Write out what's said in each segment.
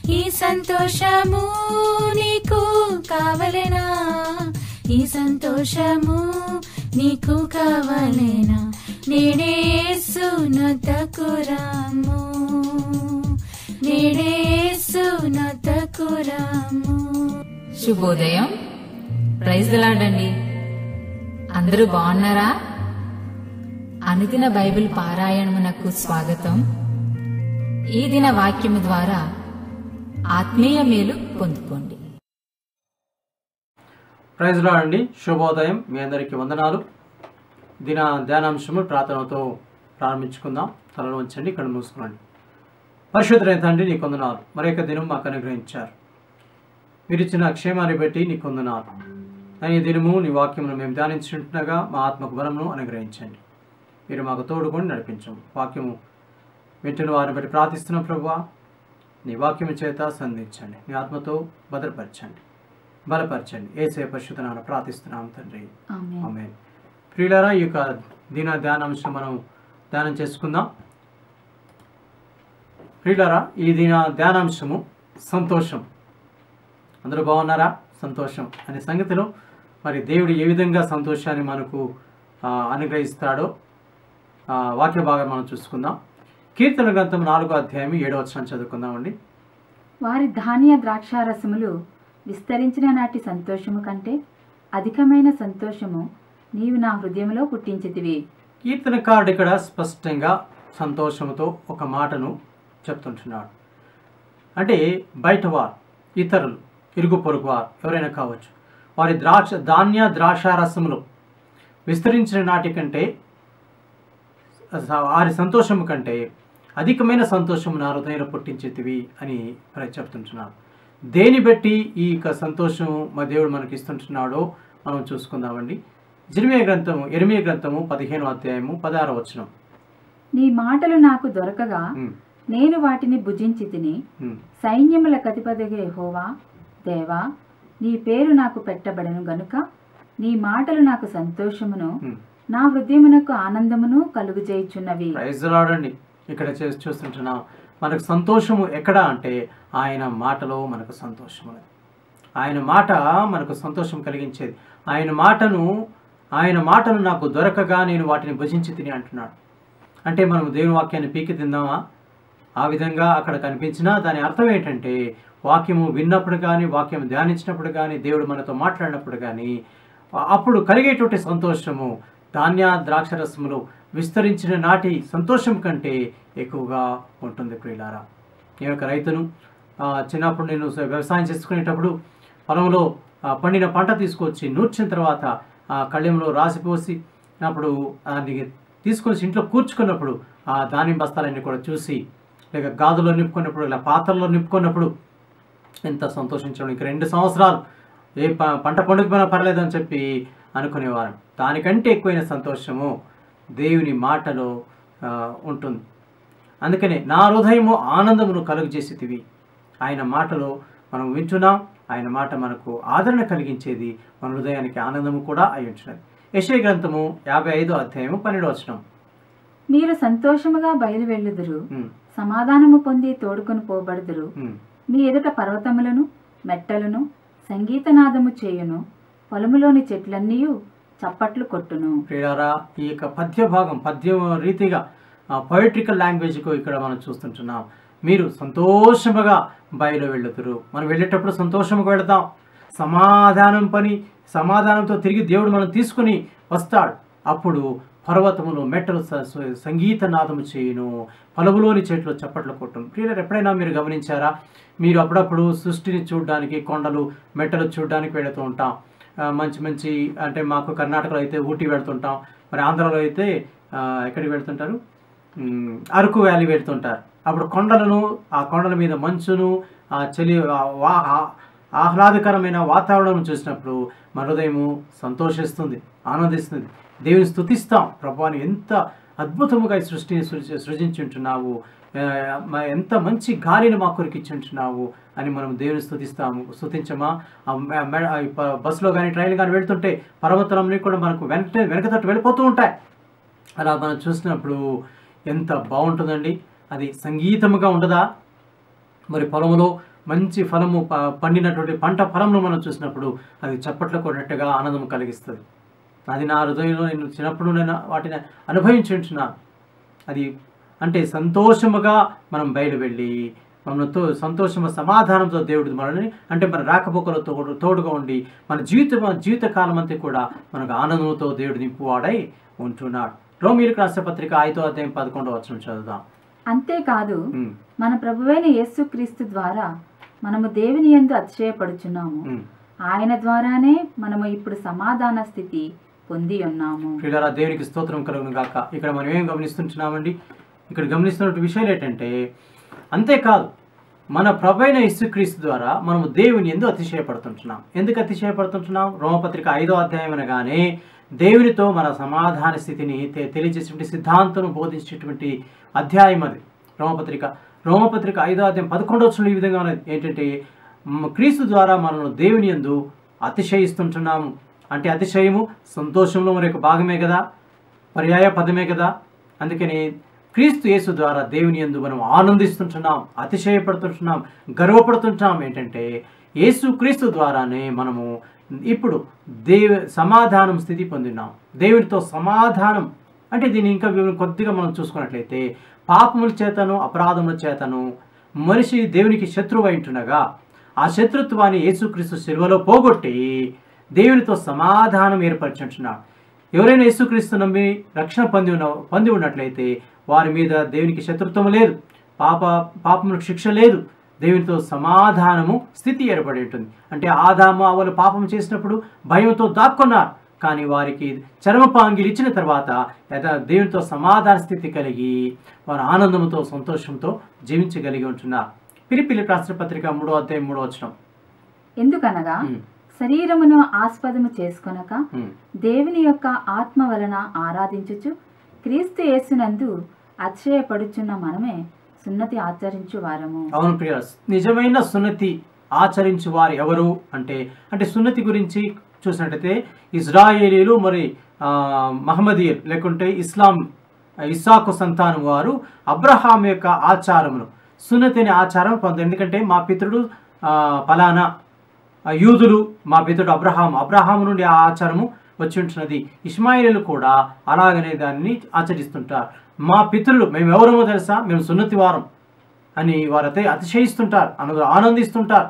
ఈ సంతోషము నీకు కావలేనా ఈ సంతోషము నీకు కావలేనా నేడే యేసు నొద్దకు రాము నేడే యేసు నొద్దకు రాము శుభోదయం ప్రైజ్ లాడండి అందరూ బాగున్నారా అనుదిన బైబిల్ పారాయణమునకు స్వాగతం ఈ దిన వాక్యము ద్వారా ఆత్మీయ మేలు పొందుకోండి ప్రైజ్లో అండి శుభోదయం మీ అందరికీ వందనాలు దిన ధ్యానాంశము ప్రార్థనతో ప్రారంభించుకుందాం తలలో ఉంచండి ఇక్కడ మూసుకోండి పరిశుద్ధమైన తండ్రి నీ కొందనాలు మరొక దినం మాకు అనుగ్రహించారు మీరు ఇచ్చిన క్షేమాన్ని బట్టి నీ కొందనాలు అని ఈ దినము నీ వాక్యమును మేము ధ్యానించుంటుండగా మా ఆత్మకు బలమును అనుగ్రహించండి మీరు మాకు తోడుకొని నడిపించము వాక్యము వింటున్న వారిని బట్టి ప్రార్థిస్తున్న ప్రభువా నీ వాక్యము చేత సంధించండి నీ ఆత్మతో భద్రపరచండి బలపరచండి ఏసే పరిశుద్ధనాన్ని ప్రార్థిస్తున్నాం తండ్రి ఆమేన్. ఆమె ప్రియులారా ఈ యొక్క దిన ధ్యానాంశం మనం ధ్యానం చేసుకుందాం ప్రియులారా ఈ దిన ధ్యానాంశము సంతోషం అందరూ బాగున్నారా సంతోషం అనే సంగతిలో మరి దేవుడు ఏ విధంగా సంతోషాన్ని మనకు ఆ, అనుగ్రహిస్తాడో ఆ, వాక్య భాగం మనం చూసుకుందాం కీర్తన గ్రంథం నాలుగో అధ్యాయం ఏడో వచ్చిన చదువుకుందామండి వారి ధాన్య ద్రాక్షారసములు విస్తరించిన నాటి సంతోషము కంటే అధికమైన సంతోషము నీవు నా హృదయంలో పుట్టించితివి కీర్తనకారుడు ఇక్కడ స్పష్టంగా సంతోషంతో ఒక మాటను చెప్తుంటున్నాడు అంటే బయటవారు ఇతరులు ఇరుగు పొరుగు వారు ఎవరైనా కావచ్చు వారి ద్రాక్ష ధాన్య ద్రాక్షారసములు విస్తరించిన నాటి కంటే స- వారి సంతోషం కంటే అధికమైన సంతోషం నా హృదయంలో పుట్టించేతివి అని మరి చెప్తుంటున్నాడు దేని బట్టి ఈ యొక్క సంతోషం మా దేవుడు మనకి ఇస్తుంటున్నాడో మనం చూసుకుందామండి జిరిమియ గ్రంథము ఎరిమియ గ్రంథము పదిహేను అధ్యాయము పదహార వచనం నీ మాటలు నాకు దొరకగా ఉమ్, నేను వాటిని భుజించి తిని ఉమ్, సైన్యముల కతిపదిగే హోవా దేవా నీ పేరు నాకు పెట్టబడను గనుక నీ మాటలు నాకు సంతోషమును ఉమ్. నా హృదయమునకు ఆనందమును కలుగుచేయుచున్నవి ప్రైజ్ లాడండి ఇక్కడ చేసి చూస్తుంటున్నాం మనకు సంతోషము ఎక్కడ అంటే ఆయన మాటలో మనకు సంతోషము ఆయన మాట మనకు సంతోషం కలిగించేది ఆయన మాటను ఆయన మాటను నాకు దొరకగా నేను వాటిని భుజించి తిని అంటున్నాడు అంటే మనం దేవుని వాక్యాన్ని పీకి తిందామా ఆ విధంగా అక్కడ కనిపించినా దాని అర్థం ఏంటంటే వాక్యము విన్నప్పుడు కానీ వాక్యం ధ్యానించినప్పుడు కానీ దేవుడు మనతో మాట్లాడినప్పుడు కానీ అప్పుడు కలిగేటువంటి సంతోషము ధాన్య ద్రాక్షరసములు విస్తరించిన నాటి సంతోషం కంటే ఎక్కువగా ఉంటుంది ప్రియులారా నేను ఒక రైతును ఆ, చిన్నప్పుడు నేను వ్యవసాయం చేసుకునేటప్పుడు పొలంలో ఆ, పండిన పంట తీసుకొచ్చి నూర్చిన తర్వాత ఆ కళ్ళెంలో రాసిపోసి అప్పుడు దాన్ని తీసుకొచ్చి ఇంట్లో కూర్చుకున్నప్పుడు ఆ ధాన్యం బస్తాలన్నీ కూడా చూసి లేక గాజులో నింపుకున్నప్పుడు ఇలా పాత్రలో నింపుకున్నప్పుడు ఎంత సంతోషించడం ఇంక రెండు సంవత్సరాలు ఏ ప పంట పండుగపోయినా పర్లేదు అని చెప్పి అనుకునేవారు దానికంటే ఎక్కువైన సంతోషము దేవుని మాటలో ఆ, ఉంటుంది అందుకనే నా హృదయము ఆనందమును కలుగజేసేటివి ఆయన మాటలో మనం వింటున్నాం ఆయన మాట మనకు ఆదరణ కలిగించేది మన హృదయానికి ఆనందము కూడా అయి ఉంటున్నది యశయ గ్రంథము యాభై ఐదో అధ్యాయము పన్నెండు వచనం మీరు సంతోషముగా బయలువెళ్ళుదురు ఉమ్, సమాధానము పొంది తోడుకొని పోబడుదురు ఉమ్. మీ ఎదుట పర్వతములను మెట్టలను సంగీతనాదము చేయును పొలములోని చెట్లన్నీ చప్పట్లు కొట్టును ప్రియారా ఈ యొక్క పద్య భాగం పద్యం రీతిగా పొయిట్రికల్ లాంగ్వేజ్కు ఇక్కడ మనం చూస్తుంటున్నాం మీరు సంతోషముగా బయలు వెళ్ళుతురు మనం వెళ్ళేటప్పుడు సంతోషముగా వెళతాం సమాధానం పని సమాధానంతో తిరిగి దేవుడు మనం తీసుకుని వస్తాడు అప్పుడు పర్వతములు మెట్టలు స- స- సంగీత నాదము చేయును పొలములోని చెట్లు చప్పట్లు కొట్టును ప్రియులు ఎప్పుడైనా మీరు గమనించారా మీరు అప్పుడప్పుడు సృష్టిని చూడడానికి కొండలు మెట్టలు చూడడానికి వెళుతూ ఉంటాం ఆ, మంచి మంచి అంటే మాకు కర్ణాటకలో అయితే ఊటీ వెళ్తుంటాం మరి ఆంధ్రాలో అయితే ఆ, ఎక్కడికి వెళ్తుంటారు మ్, అరకు వ్యాలీ వెళ్తుంటారు అప్పుడు కొండలను ఆ కొండల మీద మంచును ఆ చలి ఆ వా- ఆ- ఆహ్లాదకరమైన వాతావరణం చూసినప్పుడు మన హృదయము సంతోషిస్తుంది ఆనందిస్తుంది దేవుని స్తుతిస్తాం ప్రభాని ఎంత అద్భుతముగా ఈ సృష్టిని సృజి సృజించుంటున్నావు ఆ, మ- ఎంత మంచి గాలిని మా కొరికి ఇచ్చుంటున్నావు అని మనం దేవుని స్తుతిస్తాము స్తుతించమా ఆ మె- మె- ఆ ఈ ప- బస్సులో కానీ ట్రైన్ కానీ వెళ్తుంటే పర్వతాలన్నీ కూడా మనకు వెనక వెనక తట్టు వెళ్ళిపోతూ ఉంటాయి అలా మనం చూసినప్పుడు ఎంత బాగుంటుందండి అది సంగీతముగా ఉండదా మరి పొలంలో మంచి ఫలము ప- పండినటువంటి పంట ఫలంను మనం చూసినప్పుడు అది చప్పట్లు కొన్నట్టుగా ఆనందం కలిగిస్తుంది అది నా హృదయంలో నేను చిన్నప్పుడు నేను వాటిని అనుభవించి ఉంటున్నాను అది అంటే సంతోషముగా మనం బయలు వెళ్ళి మనతో సంతోషము సమాధానంతో దేవుడి మనల్ని అంటే మన రాకపోకలతో కూడా తోడుగా ఉండి మన జీవిత మన జీవిత కాలం అంతా కూడా మనకు ఆనందంతో దేవుడు నింపువాడై ఉంటున్నాడు రోమిలకు రాష్ట్ర పత్రిక ఐదో అధ్యాయం పదకొండవ వచనం చదువుదాం అంతేకాదు ఉమ్, మన ప్రభువైన యేసుక్రీస్తు ద్వారా మనము దేవుని యందు అతిశయపడుచున్నాము ఉమ్. ఆయన ద్వారానే మనము ఇప్పుడు సమాధాన స్థితి పొంది ఉన్నాము ప్రియులారా దేవునికి స్తోత్రం కలుగును గాక ఇక్కడ మనం ఏం గమనిస్తుంటున్నామండి ఇక్కడ గమనిస్తున్న విషయాలు ఏంటంటే అంతేకాదు మన ప్రభైన యేసుక్రీస్తు ద్వారా మనము దేవుని ఎందు అతిశయపడుతుంటున్నాం ఎందుకు అతిశయపడుతుంటున్నాం రోమపత్రిక ఐదో అధ్యాయం అనగానే దేవునితో మన సమాధాన స్థితిని తె- తెలియజేసేటువంటి సిద్ధాంతం బోధించేటువంటి అధ్యాయం అది రోమపత్రిక రోమపత్రిక ఐదో అధ్యాయం పదకొండవ వచనంలో ఈ విధంగా ఉన్నది ఏంటంటే మ్, క్రీస్తు ద్వారా మనము దేవుని ఎందు అతిశయిస్తుంటున్నాము అంటే అతిశయము సంతోషంలో మరి ఒక భాగమే కదా పర్యాయ పదమే కదా అందుకని క్రీస్తు యేసు ద్వారా దేవుని యందు మనం ఆనందిస్తుంటున్నాం అతిశయపడుతుంటున్నాం గర్వపడుతుంటున్నాం ఏంటంటే యేసు క్రీస్తు ద్వారానే మనము ఇప్పుడు దేవ సమాధానం స్థితి పొందినాం దేవునితో సమాధానం అంటే దీన్ని ఇంకా వివరం కొద్దిగా మనం చూసుకున్నట్లయితే పాపముల చేతను అపరాధముల చేతను మనిషి దేవునికి శత్రువు ఉంటుండగా ఆ శత్రుత్వాన్ని యేసుక్రీస్తు శిలువలో పోగొట్టి దేవునితో సమాధానం ఏర్పరచుంటున్నాడు ఎవరైనా యేసుక్రీస్తు నమ్మి రక్షణ పొంది ఉన్న పొంది ఉన్నట్లయితే వారి మీద దేవునికి శత్రుత్వం లేదు పాప పాపములకు శిక్ష లేదు దేవునితో సమాధానము స్థితి ఏర్పడి ఉంటుంది అంటే ఆదాము వాళ్ళు పాపం చేసినప్పుడు భయంతో దాక్కున్నారు కానీ వారికి చర్మపాంగిలు ఇచ్చిన తర్వాత యథా దేవునితో సమాధాన స్థితి కలిగి వారు ఆనందంతో సంతోషంతో జీవించగలిగి ఉంటున్నారు పిలిపిలి రాష్ట్ర పత్రిక మూడో అధ్యాయం మూడో వచనం ఎందుకనగా ఉమ్, శరీరమును ఆస్పదము చేసుకొనక ఉమ్. దేవుని యొక్క ఆత్మ వలన ఆరాధించుచు క్రీస్తు యేసునందు అతిశయపడుచున్న మనమే సున్నతి ఆచరించు వారము అవును ప్రియ నిజమైన సున్నతి ఆచరించు వారు ఎవరు అంటే అంటే సున్నతి గురించి చూసినట్టయితే ఇజ్రాయేలీలు మరి ఆ, మహమ్మదీయులు లేకుంటే ఇస్లాం ఇస్సాకు సంతానం వారు అబ్రహాం యొక్క ఆచారమును సున్నతి అనే ఆచారం పొందారు ఎందుకంటే మా పితృడు ఆ, ఫలానా ఆ యూదులు మా పితరుడు అబ్రహాం అబ్రహాం నుండి ఆ ఆచారము వచ్చి ఉంటున్నది ఇస్మాయిలు కూడా అలాగనే దాన్ని ఆచరిస్తుంటారు మా పితరులు మేము ఎవరమో తెలుసా మేము సున్నతి వారం అని వారైతే అతిశయిస్తుంటారు అను ఆనందిస్తుంటారు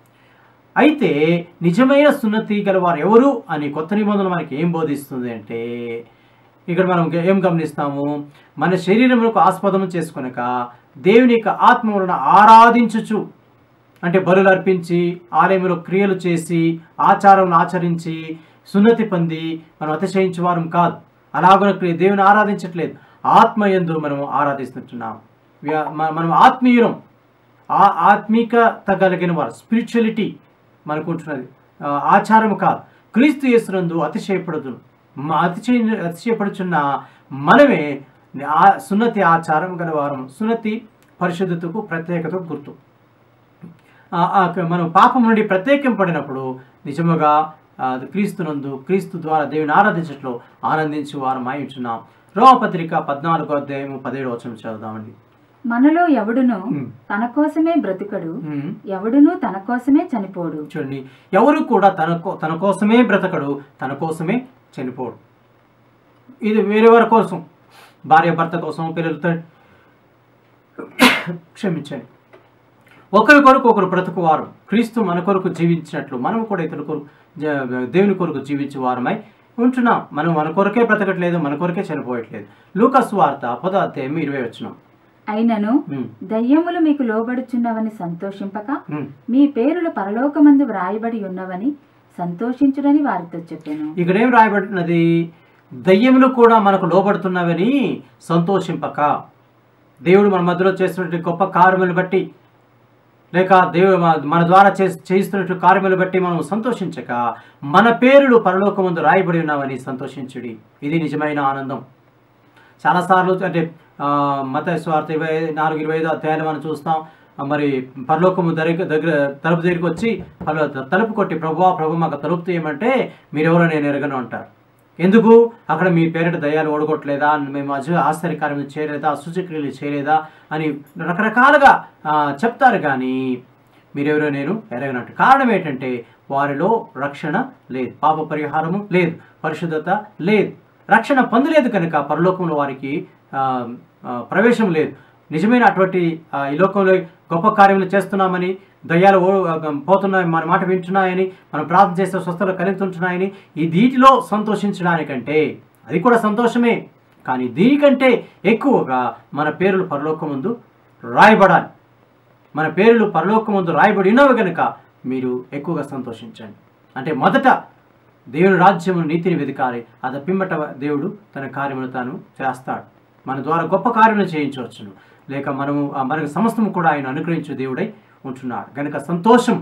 అయితే నిజమైన సున్నతి గల వారు ఎవరు అని కొత్త నిబంధన మనకి ఏం బోధిస్తుంది అంటే ఇక్కడ మనం గ- ఏం గమనిస్తాము మన శరీరములకు ఆస్పదము చేసుకొనక దేవుని యొక్క ఆత్మ వలన ఆరాధించుచు అంటే బలులు అర్పించి ఆలయంలో క్రియలు చేసి ఆచారం ఆచరించి సున్నతి పొంది మనం అతిశయించే వారం కాదు అలాగున క్రియ దేవుని ఆరాధించట్లేదు ఆత్మ యందు మనం ఆరాధిస్తుంటున్నాం వ్య- మ- మనం ఆత్మీయులం ఆ ఆత్మీకత కలిగిన వారు స్పిరిచువలిటీ మనకు ఉంటున్నది ఆ, ఆచారం కాదు క్రీస్తు యేసునందు అతిశయపడుతును మా అతిశయ అతిశయపడుచున్న మనమే ఆ సున్నతి ఆచారం గల వారం సున్నతి పరిశుద్ధతకు ప్రత్యేకతకు గుర్తు ఆ- ఆ క- మనం పాపం నుండి ప్రత్యేకింపడినప్పుడు నిజముగా ఆ, క్రీస్తునందు క్రీస్తు ద్వారా దేవుని ఆరాధించట్లో ఆనందించి వారం ఉంటున్నాం రోమపత్రిక పద్నాలుగో అధ్యాయము పదిహేడు వచనం చదువుదామండి మనలో ఎవడును ఉమ్. తన కోసమే బ్రతుకడు ఉమ్. ఎవడును తన కోసమే చనిపోడు చూడండి ఎవరు కూడా తన కో- తన కోసమే బ్రతకడు తన కోసమే చనిపోడు ఇది వేరే వారి కోసం భార్య భర్త కోసం పిల్లలతో క్షమించండి ఒకరి కొరకు ఒకరు బ్రతుకువారు క్రీస్తు మన కొరకు జీవించినట్లు మనం కూడా ఇతరుల కొరకు జ- దేవుని కొరకు జీవించే వారమై ఉంటున్నాం మనం మన కొరకే బ్రతకట్లేదు మన కొరకే చనిపోయట్లేదు లూకస్ వార్త పదో అధ్యాయం ఇరవై వచ్చినాం అయినను దయ్యములు మీకు లోబడుచున్నవని సంతోషింపక మీ పేరులు పరలోకమందు వ్రాయబడి ఉన్నవని సంతోషించుడని వారితో చెప్పాను ఇక్కడ ఏం రాయబడినది దయ్యములు కూడా మనకు లోబడుతున్నవని సంతోషింపక దేవుడు మన మధ్యలో చేస్తున్నటువంటి గొప్ప కార్యములు బట్టి లేక దేవుడు మన- మన ద్వారా చే చేయిస్తున్నట్టు కార్యములు బట్టి మనం సంతోషించక మన పేరులు పరలోకముందు రాయబడి ఉన్నామని సంతోషించుడి ఇది నిజమైన ఆనందం చాలాసార్లు అంటే ఆ, మత స్వార్థ ఇరవై నాలుగు ఇరవై ఐదు అధ్యాయాలు మనం చూస్తాం ఆ, మరి పరలోకము దగ్గర దగ్గర తలుపు దగ్గరికి వచ్చి పలు- తలుపు కొట్టి ప్రభువా ప్రభు మాకు తలుపు తీయమంటే మీరెవరో నేను ఎరగను అంటారు ఎందుకు అక్కడ మీ పేరిట దయ్యాలు ఓడగొట్టలేదా మేము అజు ఆశ్చర్యకార్యం చేయలేదా సూచక్రియలు చేయలేదా అని రకరకాలుగా ఆ, చెప్తారు కానీ మీరెవరో నేను ఎరగనట్టు కారణం ఏంటంటే వారిలో రక్షణ లేదు పాప పరిహారము లేదు పరిశుద్ధత లేదు రక్షణ పొందలేదు కనుక పరలోకంలో వారికి ఆ, ఆ, ప్రవేశం లేదు నిజమైన అటువంటి ఆ, ఈ లోకంలో గొప్ప కార్యములు చేస్తున్నామని దయ్యాలు ఓ- ఆ, పోతున్నాయి మన మాట వింటున్నాయని మనం ప్రార్థన చేస్తే స్వస్థలు కలుగుతుంటున్నాయని ఈ వీటిలో సంతోషించడానికంటే అది కూడా సంతోషమే కానీ దీనికంటే ఎక్కువగా మన పేర్లు పరలోకం ముందు రాయబడాలి మన పేర్లు పరలోకం ముందు రాయబడి ఉన్నవి కనుక మీరు ఎక్కువగా సంతోషించండి అంటే మొదట దేవుని రాజ్యము నీతిని వెతకాలి అది పిమ్మట దేవుడు తన కార్యమును తాను చేస్తాడు మన ద్వారా గొప్ప కార్యములు చేయించవచ్చును లేక మనము ఆ మనకు సమస్తము కూడా ఆయన అనుగ్రహించే దేవుడై ఉంటున్నాడు కనుక సంతోషం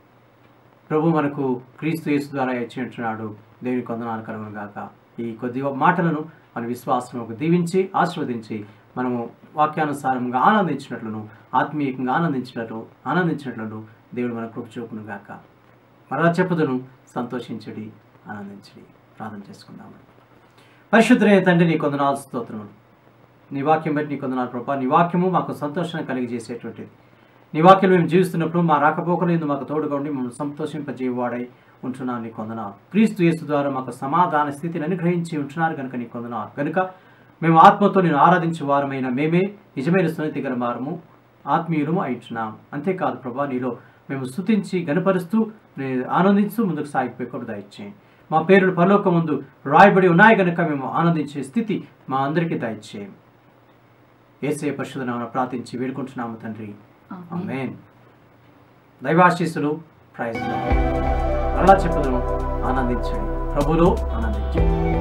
ప్రభు మనకు క్రీస్తు యేసు ద్వారా ఇచ్చి ఉంటున్నాడు దేవుని కొందనాలు కలుగును గాక ఈ కొద్ది మాటలను మన విశ్వాసముకు దీవించి ఆశీర్వదించి మనము వాక్యానుసారంగా ఆనందించినట్లును ఆత్మీయంగా ఆనందించినట్లు ఆనందించినట్లను దేవుడు మన కృప చూపును గాక మరలా చెప్పుదును సంతోషించడి ఆనందించడి ప్రార్థన చేసుకుందాము పరిశుద్ధమైన తండ్రి నీ కొందనాలు స్తోత్రములు నీ వాక్యం బట్టి నీ కొందనాలు ప్రభా నీ వాక్యము మాకు సంతోషాన్ని కలిగజేసేటువంటిది నీ వాక్యం మేము జీవిస్తున్నప్పుడు మా రాకపోకలు ఎందు మాకు తోడుగా ఉండి మమ్మల్ని సంతోషింపజేయవాడై ఉంటున్నాను నీ కొందనాలు క్రీస్తు యేసు ద్వారా మాకు సమాధాన స్థితిని అనుగ్రహించి ఉంటున్నారు కనుక నీ కొందనాలు కనుక మేము ఆత్మతో నేను ఆరాధించే వారమైన మేమే నిజమైన సునీతి గల వారము ఆత్మీయులము అయిచున్నాం అంతేకాదు ప్రభా నీలో మేము స్తుతించి గనపరుస్తూ నీ ఆనందిస్తూ ముందుకు సాగిపోయి కూడా దయచేయండి మా పేర్లు పరలోక ముందు రాయబడి ఉన్నాయి కనుక మేము ఆనందించే స్థితి మా అందరికీ దయచేయండి ఏసే పరిశుధనామను ప్రార్థించి వేడుకుంటున్నాము తండ్రి ఆమేన్ దైవాశీస్సులు ప్రైజ్ అలా చెప్పుదును ఆనందించండి ప్రభులో ఆనందించండి